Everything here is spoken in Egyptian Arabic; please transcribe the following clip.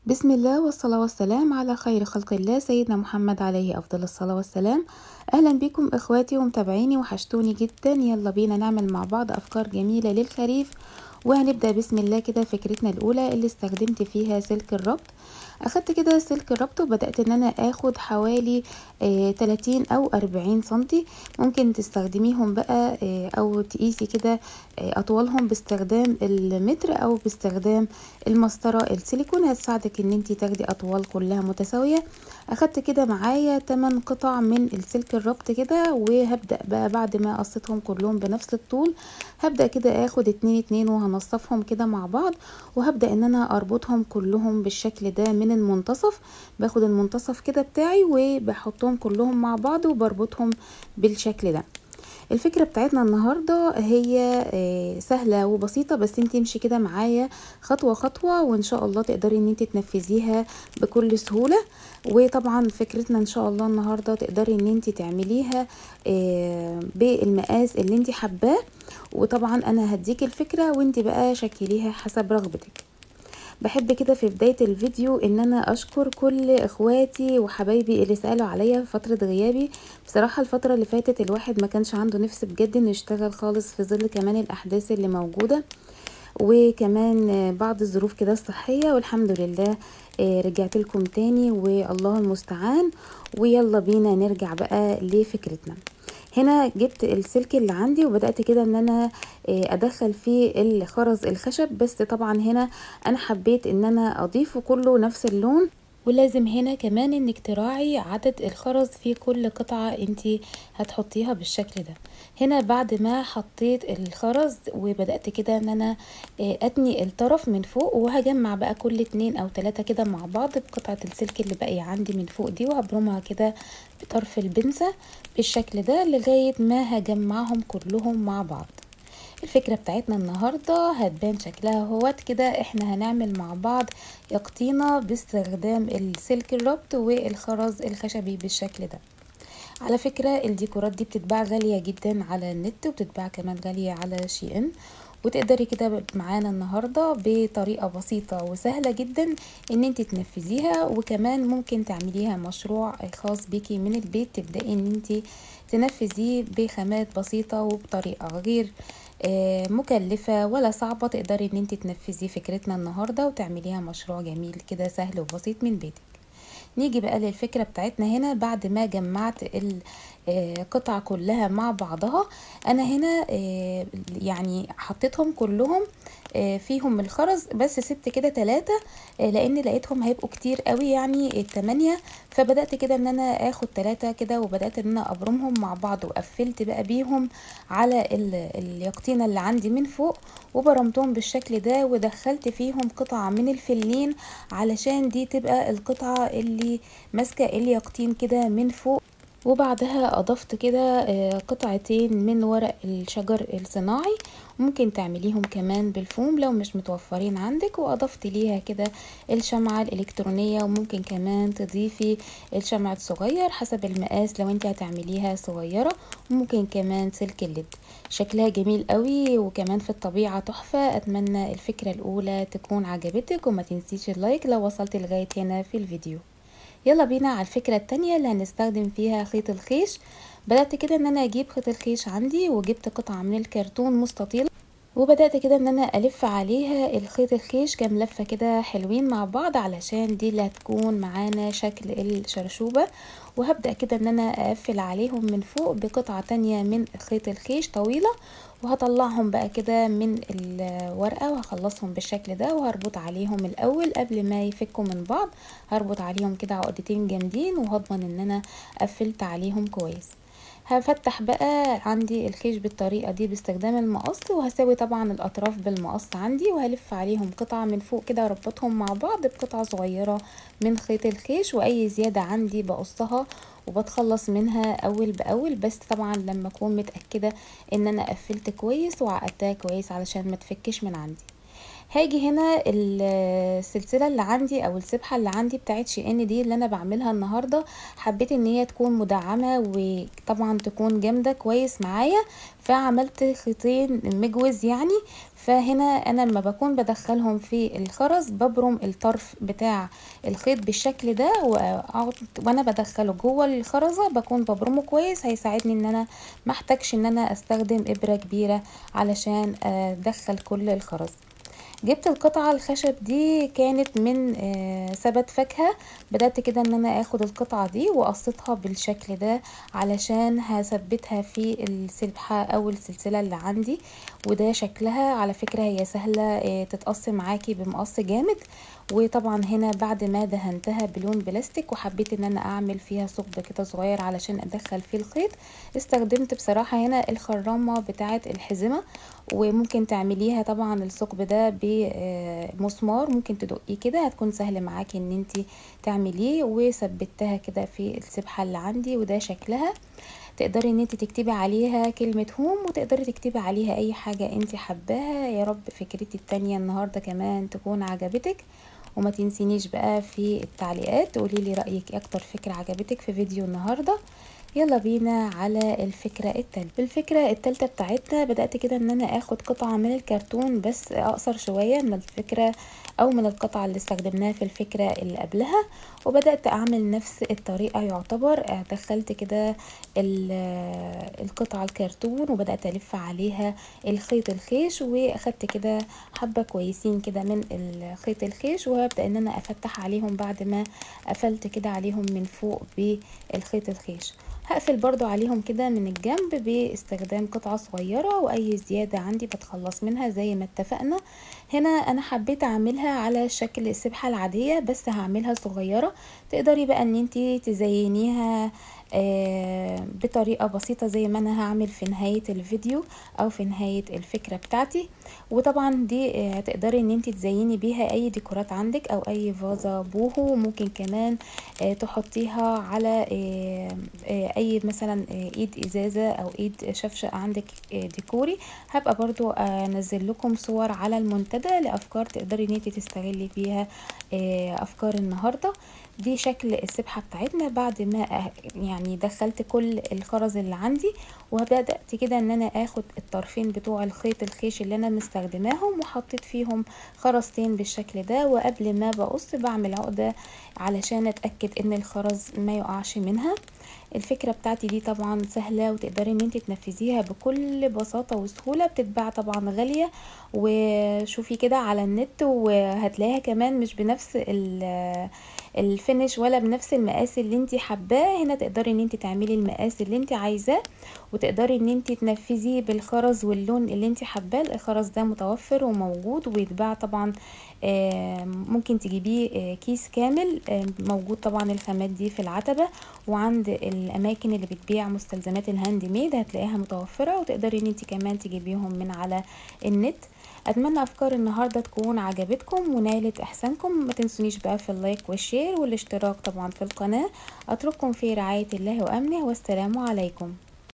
بسم الله والصلاة والسلام على خير خلق الله سيدنا محمد عليه أفضل الصلاة والسلام أهلا بكم إخواتي ومتابعيني وحشتوني جدا يلا بينا نعمل مع بعض أفكار جميلة للخريف وهنبدأ بسم الله كده فكرتنا الأولى اللي استخدمت فيها سلك الربط أخدت كده سلك الربط وبدأت إن أنا أخد حوالي آه 30 أو 40 سنتي ممكن تستخدميهم بقى آه أو تقيسي كده آه أطوالهم باستخدام المتر أو باستخدام المسطرة السيليكون هتساعدك إن انتي تاخدي أطوال كلها متساوية أخدت كده معايا 8 قطع من السلك الربط كده وهبدأ بقى بعد ما قصيتهم كلهم بنفس الطول هبدأ كده اخد اتنين اتنين وهنصفهم كده مع بعض وهبدأ ان انا اربطهم كلهم بالشكل ده من المنتصف باخد المنتصف كده بتاعي وبحطهم كلهم مع بعض وبربطهم بالشكل ده الفكرة بتاعتنا النهاردة هي سهلة وبسيطة بس انت امشي كده معايا خطوة خطوة وان شاء الله تقدري ان انت تنفذيها بكل سهولة وطبعا فكرتنا ان شاء الله النهاردة تقدري ان انت تعمليها بالمقاس اللي انت حباه وطبعا انا هديك الفكرة وانت بقى شكليها حسب رغبتك بحب كده في بداية الفيديو ان انا اشكر كل اخواتي وحبايبي اللي سألوا عليا فترة غيابي بصراحة الفترة اللي فاتت الواحد ما كانش عنده نفس بجد انه يشتغل خالص في ظل كمان الاحداث اللي موجودة وكمان بعض الظروف كده الصحية والحمد لله رجعت لكم تاني والله المستعان ويلا بينا نرجع بقى لفكرتنا هنا جبت السلك اللي عندي وبدأت كده ان انا ادخل فيه الخرز الخشب بس طبعا هنا انا حبيت ان انا اضيفه كله نفس اللون ولازم هنا كمان انك تراعي عدد الخرز في كل قطعة انتي هتحطيها بالشكل ده هنا بعد ما حطيت الخرز وبدأت كده ان انا اتني الطرف من فوق وهجمع بقى كل اتنين او تلاتة كده مع بعض بقطعة السلك اللي باقية عندي من فوق دي وهبرمها كده بطرف البنسة بالشكل ده لغاية ما هجمعهم كلهم مع بعض الفكرة بتاعتنا النهاردة هتبان شكلها هوت كده احنا هنعمل مع بعض يقطينة باستخدام السلك الربط والخرز الخشبي بالشكل ده على فكرة الديكورات دي بتتباع غالية جدا على النت وبتتباع كمان غالية على شي ان وتقدري كده معانا النهاردة بطريقة بسيطة وسهلة جدا ان انت تنفذيها وكمان ممكن تعمليها مشروع خاص بيكي من البيت تبدأي ان انت تنفذيه بخامات بسيطة وبطريقة غير مكلفة ولا صعبة تقدري ان انت تنفذي فكرتنا النهاردة وتعمليها مشروع جميل كده سهل وبسيط من بيتك نيجي بقى للفكرة بتاعتنا هنا بعد ما جمعت القطع كلها مع بعضها انا هنا يعني حطيتهم كلهم فيهم الخرز بس سبت كده تلاتة لان لقيتهم هيبقوا كتير قوي يعني التمانية فبدأت كده ان انا اخد تلاتة كده وبدأت ان انا ابرمهم مع بعض وقفلت بقى بيهم على اليقطينة اللي عندي من فوق وبرمتهم بالشكل ده ودخلت فيهم قطعة من الفلين علشان دي تبقى القطعة اللي ماسكة اليقطين كده من فوق وبعدها اضفت كده قطعتين من ورق الشجر الصناعي ممكن تعمليهم كمان بالفوم لو مش متوفرين عندك واضفت ليها كده الشمعة الالكترونية وممكن كمان تضيفي الشمع الصغير حسب المقاس لو انت هتعمليها صغيرة ممكن كمان سلك الليد شكلها جميل قوي وكمان في الطبيعة تحفة اتمنى الفكرة الاولى تكون عجبتك وما تنسيش اللايك لو وصلت لغاية هنا في الفيديو يلا بينا على الفكرة التانية اللي هنستخدم فيها خيط الخيش بدأت كده ان انا اجيب خيط الخيش عندي وجبت قطعة من الكرتون مستطيل وبدأت كده ان انا الف عليها الخيط الخيش كام لفة كده حلوين مع بعض علشان دي اللي هتكون معانا شكل الشرشوبة وهبدأ كده ان انا اقفل عليهم من فوق بقطعة تانية من خيط الخيش طويلة وهطلعهم بقى كده من الورقة وهخلصهم بالشكل ده وهربط عليهم الاول قبل ما يفكوا من بعض هربط عليهم كده عقدتين جامدين وهضمن ان انا قفلت عليهم كويس هفتح بقى عندي الخيش بالطريقة دي باستخدام المقص وهساوي طبعا الاطراف بالمقص عندي وهلف عليهم قطعة من فوق كده اربطهم مع بعض بقطعة صغيرة من خيط الخيش واي زيادة عندي بقصها وبتخلص منها اول باول بس طبعا لما اكون متأكدة ان انا قفلت كويس وعقدتها كويس علشان ما تفكش من عندي هاجي هنا السلسلة اللي عندي او السبحة اللي عندي بتاعت شي ان دي اللي انا بعملها النهاردة حبيت ان هي تكون مدعمة وطبعا تكون جامدة كويس معايا فعملت خيطين مجوز يعني فهنا انا لما بكون بدخلهم في الخرز ببرم الطرف بتاع الخيط بالشكل ده واقعد وانا بدخله جوه الخرزه بكون ببرمه كويس هيساعدني ان انا محتاجش ان انا استخدم ابره كبيره علشان ادخل كل الخرز جبت القطعة الخشب دي كانت من آه، سبت فاكهة بدأت كده ان انا اخد القطعة دي وقصيتها بالشكل ده علشان هثبتها في السلحة او السلسلة اللي عندي وده شكلها على فكرة هي سهلة آه، تتقص معاكي بمقص جامد وطبعا هنا بعد ما دهنتها بلون بلاستيك وحبيت ان انا اعمل فيها ثقب كده صغير علشان ادخل فيه الخيط استخدمت بصراحة هنا الخرامة بتاعة الحزمة وممكن تعمليها طبعا الثقب ده بمسمار ممكن تدقيه كده هتكون سهل معاكي ان انت تعمليه وثبتها كده في السبحة اللي عندي وده شكلها تقدري ان انت تكتبي عليها كلمة هوم وتقدري تكتبي عليها اي حاجة انت حباها يا رب فكرتي التانية النهاردة كمان تكون عجبتك وما تنسينيش بقى في التعليقات قولي لي رأيك اكتر فكرة عجبتك في فيديو النهاردة يلا بينا على الفكرة التالتة الفكرة التالتة بتاعتنا بدأت كده ان انا اخد قطعة من الكرتون بس اقصر شوية من الفكرة او من القطعة اللي استخدمناها في الفكرة اللي قبلها وبدأت اعمل نفس الطريقة يعتبر دخلت كده القطعة الكرتون وبدأت الف عليها الخيط الخيش واخدت كده حبة كويسين كده من الخيط الخيش وابدأ ان انا افتح عليهم بعد ما قفلت كده عليهم من فوق بالخيط الخيش هقفل برضو عليهم كده من الجنب باستخدام قطعة صغيرة واي زيادة عندي بتخلص منها زي ما اتفقنا هنا انا حبيت اعملها على شكل السبحة العادية بس هعملها صغيرة تقدري بقى ان انتي تزينيها آه بطريقة بسيطة زي ما انا هعمل في نهاية الفيديو او في نهاية الفكرة بتاعتي وطبعا دي آه تقدري ان انت تزيني بيها اي ديكورات عندك او اي فازة بوهو ممكن كمان آه تحطيها على اي مثلا ايد ازازة او ايد شفشة عندك ديكوري هبقى برضو انزل لكم صور على المنتدى لافكار تقدري ان انت تستغلي فيها افكار النهاردة دي شكل السبحة بتاعتنا بعد ما يعني دخلت كل الخرز اللي عندي وبدأت كده ان انا اخد الطرفين بتوع الخيط الخيش اللي انا مستخدماهم وحطيت فيهم خرزتين بالشكل ده وقبل ما بقص بعمل عقدة علشان اتأكد ان الخرز ما يقعش منها الفكرة بتاعتي دي طبعا سهلة وتقدري ان انت تنفذيها بكل بساطة وسهولة بتتباع طبعا غالية وشوفي كده على النت وهتلاقيها كمان مش بنفس الفينش ولا بنفس المقاس اللي انت حباه هنا تقدري ان انت تعملي المقاس اللي انت عايزاه وتقدري ان انت تنفذيه بالخرز واللون اللي انت حباه الخرز ده متوفر وموجود ويتباع طبعا ممكن تجيبيه كيس كامل موجود طبعا الخامات دي في العتبة وعند الاماكن اللي بتبيع مستلزمات الهاند ميد هتلاقيها متوفرة وتقدري ان انت كمان تجيبيهم من على النت اتمنى افكار النهاردة تكون عجبتكم ونالت احسانكم ما تنسونيش بقى في اللايك والشير والاشتراك طبعا في القناة اترككم في رعاية الله وامنه والسلام عليكم